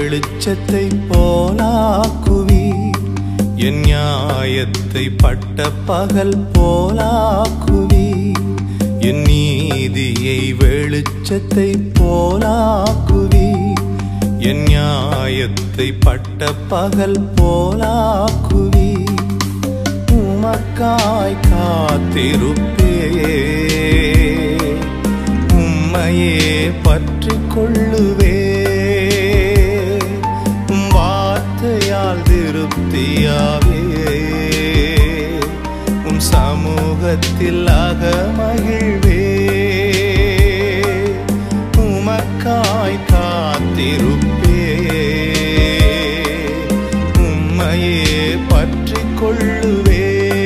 வெளிச்சத்தை போலாக்குவி என் நியாயத்தை பட்ட பகல் போலாக்குவி என் நீதியை வெளிச்சத்தை போலாக்குவி என் நியாயத்தை பட்ட பகல் போலாக்குவி உமக்காய் காத்திருப்பே உம்மையே பற்றி கொள்ளுவே உம் வார்த்தையால் திருப்தியாவே உம் சமூகத்தில் அகமகிழ்வே உமக்காய் காத்திருப்பே உம்மையே பற்றி கொள்ளுவே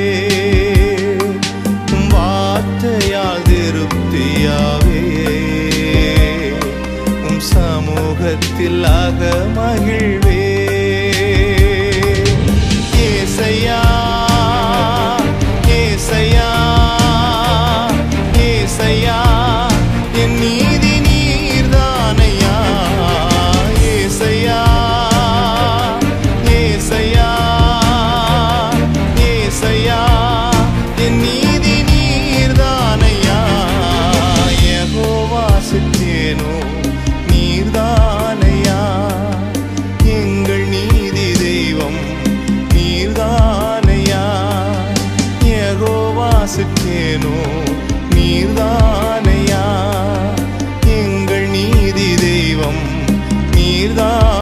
உம் வார்த்தையால் திருப்தியாவே உம் சமூகத்தில் அக மகிழ்வே